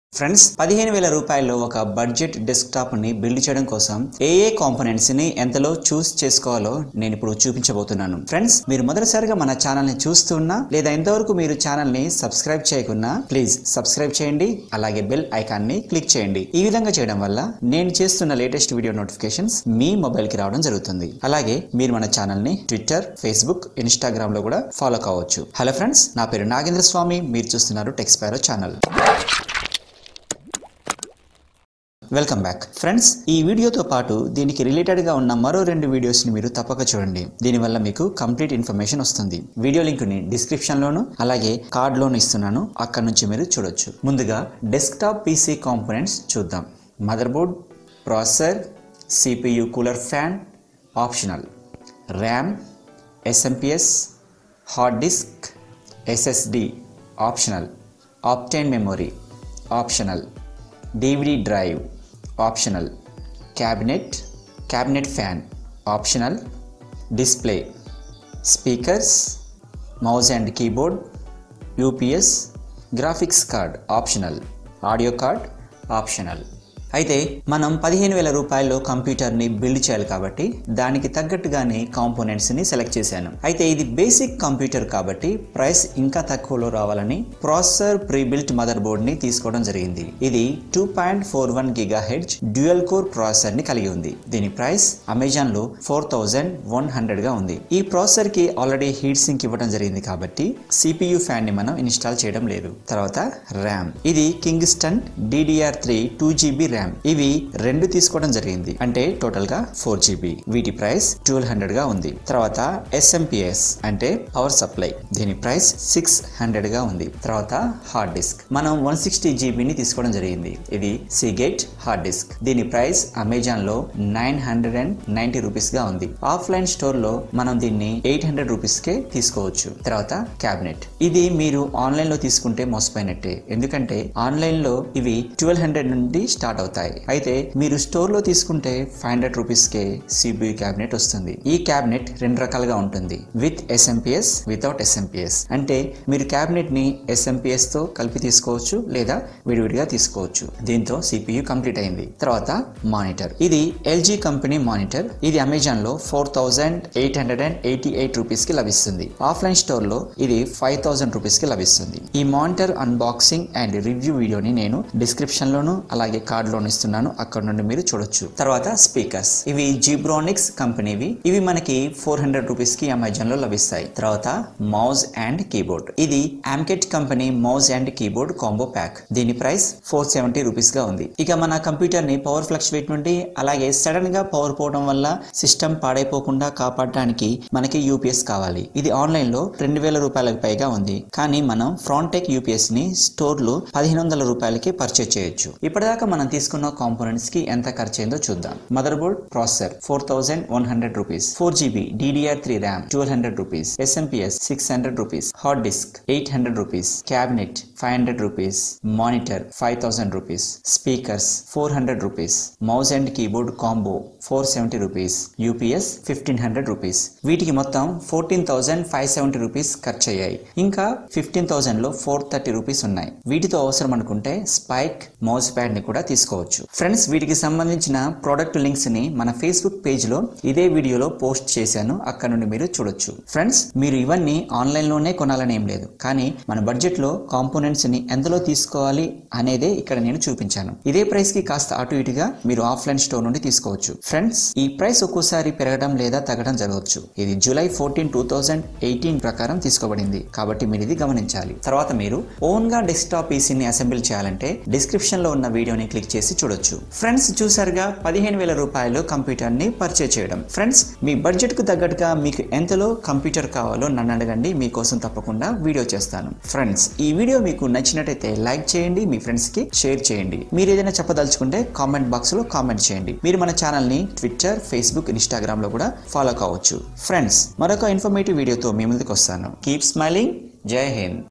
friends పదిహేను వేల రూపాయల్లో ఒక బడ్జెట్ డెస్క్టాప్ ని బిల్డ్ చేయడం కోసం ఏ ఏ కాంపోనెంట్స్ ని ఎంతలో చూస్ చేసుకోవాలో నేను ఇప్పుడు చూపించబోతున్నాను ఫ్రెండ్స్ మీరు మొదటిసారిగా మన ఛానల్ ని చూస్తున్నా లేదా ఇంతవరకు మీరు ఛానల్ ని సబ్స్క్రైబ్ చేయకున్నా ప్లీజ్ సబ్స్క్రైబ్ చేయండి అలాగే బెల్ ఐకాన్ ని క్లిక్ చేయండి ఈ విధంగా చేయడం వల్ల నేను చేస్తున్న లేటెస్ట్ వీడియో నోటిఫికేషన్స్ మీ మొబైల్ కి రావడం జరుగుతుంది అలాగే మీరు మన ఛానల్ ని ట్విట్టర్ ఫేస్బుక్ ఇన్స్టాగ్రామ్ లో కూడా ఫాలో కావచ్చు హలో ఫ్రెండ్స్ నా పేరు నాగేంద్ర స్వామి మీరు చూస్తున్నారు Techspiro channel welcome back friends ఈ వీడియోతో పాటు దీనికి రిలేటెడ్గా ఉన్న మరో రెండు వీడియోస్ని మీరు తప్పక చూడండి దీనివల్ల మీకు కంప్లీట్ ఇన్ఫర్మేషన్ వస్తుంది వీడియో లింక్ని డిస్క్రిప్షన్లోను అలాగే కార్డ్లోను ఇస్తున్నాను అక్కడ నుంచి మీరు చూడొచ్చు ముందుగా డెస్క్టాప్ పీసీ కాంపోనెంట్స్ చూద్దాం motherboard processor CPU cooler fan optional RAM SMPS hard disk SSD optional Optane memory optional DVD drive optional cabinet cabinet fan optional display speakers mouse and keyboard UPS graphics card optional audio card optional అయితే మనం పదిహేను వేల రూపాయల్లో కంప్యూటర్ని build చేయాలి కాబట్టి దానికి తగ్గట్టుగానే కాంపోనెంట్స్ని select చేశాను అయితే ఇది బేసిక్ కంప్యూటర్ కాబట్టి ప్రైస్ ఇంకా తక్కువలో రావాలని ప్రాసెసర్ ప్రీ బిల్ట్ మదర్ బోర్డ్ని తీసుకోవడం జరిగింది ఇది two point four one giga hertz dual core ప్రాసెసర్ని కలిగి ఉంది దీని ప్రైస్ అమెజాన్లో ఫోర్ థౌజండ్ వన్ హండ్రెడ్గా ఉంది ఈ ప్రాసెసర్కి ఆల్రెడీ హీట్ సింక్ ఇవ్వడం జరిగింది కాబట్టి సిపియు ఫ్యాన్ని మనం ఇన్స్టాల్ చేయడం లేదు తర్వాత ర్యామ్ ఇది Kingston DDR three two GB RAM ఇవి రెండు తీసుకోవడం జరిగింది అంటే టోటల్ గా ఫోర్ జీబీ వీటి ప్రైస్ ట్వెల్వ్ హండ్రెడ్ గా ఉంది తర్వాత ఎస్ఎంపిఎస్ అంటే పవర్ సప్లై దీని ప్రైస్ సిక్స్ హండ్రెడ్ గా ఉంది తర్వాత హార్డ్ డిస్క్ మనం వన్ సిక్స్టీ జీబీని తీసుకోవడం జరిగింది ఇది సిగేట్ హార్డ్ డిస్క్ దీని ప్రైస్ అమెజాన్ లో nine hundred and ninety rupees గా ఉంది ఆఫ్లైన్ స్టోర్ లో మనం దీన్ని ఎయిట్ హండ్రెడ్ రూపీస్ కే తీసుకోవచ్చు తర్వాత క్యాబినెట్ ఇది మీరు ఆన్లైన్ లో తీసుకుంటే మోసపోయినట్టే ఎందుకంటే ఆన్లైన్ లో ఇవి ట్వెల్వ్ హండ్రెడ్ నుండి స్టార్ట్ అవుతాయి అయితే మీరు స్టోర్ లో తీసుకుంటే ఫైవ్ హండ్రెడ్ రూపీస్ కే సిబియు క్యాబినెట్ వస్తుంది ఈ క్యాబినెట్ రెండు రకాలుగా ఉంటుంది విత్ ఎస్ఎంపిఎస్ వితౌట్ ఎస్ఎంపిఎస్ అంటే మీరు క్యాబినెట్ ని ఎస్ఎంపిఎస్ తో కలిపి తీసుకోవచ్చు లేదా విడివిడిగా తీసుకోవచ్చు దీంతో సిపియు కంప్లీట్ అయింది తర్వాత మానిటర్ ఇది ఎల్జీ కంపెనీ మానిటర్ ఇది అమెజాన్ లో four thousand eight hundred and eighty eight rupees కి లభిస్తుంది ఆఫ్లైన్ స్టోర్ లో ఇది ఫైవ్ థౌసండ్ రూపీస్ కి లభిస్తుంది ఈ మానిటర్ అన్బాక్సింగ్ అండ్ రివ్యూ వీడియోని నేను డిస్క్రిప్షన్ లోను అలాగే కార్డ్ లోను ఇస్తున్నాను అక్కడ నుండి మీరు చూడొచ్చు తర్వాత స్పీకర్స్ ఇవి జీబ్రానిక్స్ కంపెనీవి ఇవి మనకి ఫోర్ హండ్రెడ్ రూపీస్ కి అమెజాన్ లో లభిస్తాయి తర్వాత మౌజ్ అండ్ కీబోర్డ్ ఇది Amkette company mouse and keyboard combo pack దీని ప్రైస్ ఫోర్ సెవెంటీ రూపీస్ గా ఉంది ఇక మన కంప్యూటర్ ని పవర్ ఫ్లక్చువేట్ నుండి అలాగే సడన్ గా పవర్ పోవడం వల్ల సిస్టమ్ పాడైపోకుండా కాపాడడానికి మనకి యూపీఎస్ కావాలి ఇది ఆన్లైన్ లో రెండు వేల రూపాయలకు పైగా ఉంది కానీ మనం ఫ్రాంటెక్ యూపీఎస్ ని స్టోర్ లో పదిహేను వందల రూపాయలకి పర్చేజ్ చేయొచ్చు ఇప్పటిదాకా మనం తీసుకున్న కాంపోనెంట్స్ కి ఎంత ఖర్చు అయిందో చూద్దాం motherboard processor four thousand one hundred rupees four GB DDR three RAM twelve hundred rupees SMPS six hundred rupees hard disk eight hundred rupees cabinet five hundred rupees monitor five thousand rupees speakers four hundred rupees mouse and keyboard combo four seventy rupees UPS fifteen hundred rupees వీటికి మొత్తం fourteen thousand five seventy rupees ఖర్చు అయ్యాయి ఇంకా fifteen thousand లో four thirty rupees ఉన్నాయి వీటితో అవసరం అనుకుంటే స్పైక్ మౌస్ ప్యాడ్ ని కూడా తీసుకోవచ్చు ఫ్రెండ్స్ వీటికి సంబంధించిన ప్రోడక్ట్ లింక్స్ ని మన ఫేస్బుక్ పేజ్ లో ఇదే వీడియోలో పోస్ట్ చేశాను అక్కడ నుండి మీరు చూడొచ్చు ఫ్రెండ్స్ మీరు ఇవన్నీ ఆన్లైన్ లోనే కొనాలని ఏం లేదు కానీ మన బడ్జెట్ లో కాంపోనెంట్స్ ని ఎంతలో తీసుకోవాలి అనేదే ఇక్కడ నేను చూపించాను ఇదే ప్రైస్ కి కాస్త అటు ఇటుగా మీరు ఆఫ్లైన్ స్టోర్ నుండి తీసుకోవచ్చు ఫ్రెండ్స్ ఈ ప్రైస్ ఒక్కోసారి పెరగడం లేదా తగ్గడం జరగవచ్చు ఇది July fourteen two thousand eighteen ప్రకారం తీసుకోబడింది కాబట్టి మీరు ఇది గమనించాలి తర్వాత మీరు ఓన్ గా డెస్క్టాప్ పీసీని అసెంబ్లీ చేయాలంటే డిస్క్రిప్షన్ లో ఉన్న వీడియోని క్లిక్ చేసి చూడొచ్చు ఫ్రెండ్స్ చూసారుగా పదిహేను వేల రూపాయలు కంప్యూటర్ ని పర్చేజ్ చేయడం ఫ్రెండ్స్ మీ బడ్జెట్ కు తగ్గట్టుగా మీకు ఎంతలో కంప్యూటర్ కావాలో నన్ను అడగండి మీకోసం తప్పకుండా వీడియో చేస్తాను ఫ్రెండ్స్ ఈ వీడియో మీకు నచ్చినట్టయితే లైక్ చేయండి మీ ఫ్రెండ్స్ కి షేర్ చేయండి మీరు ఏదైనా చెప్పదలుచుకుంటే కామెంట్ బాక్స్ లో కామెంట్ చేయండి మీరు మన ఛానల్ ని ట్విట్టర్ ఫేస్బుక్ ఇన్స్టాగ్రామ్ లో కూడా ఫాలో కావచ్చు ఫ్రెండ్స్ మరొక ఇన్ఫర్మేటివ్ వీడియోతో మీ ముందుకు వస్తాను కీప్ స్మైలింగ్ జై హింద్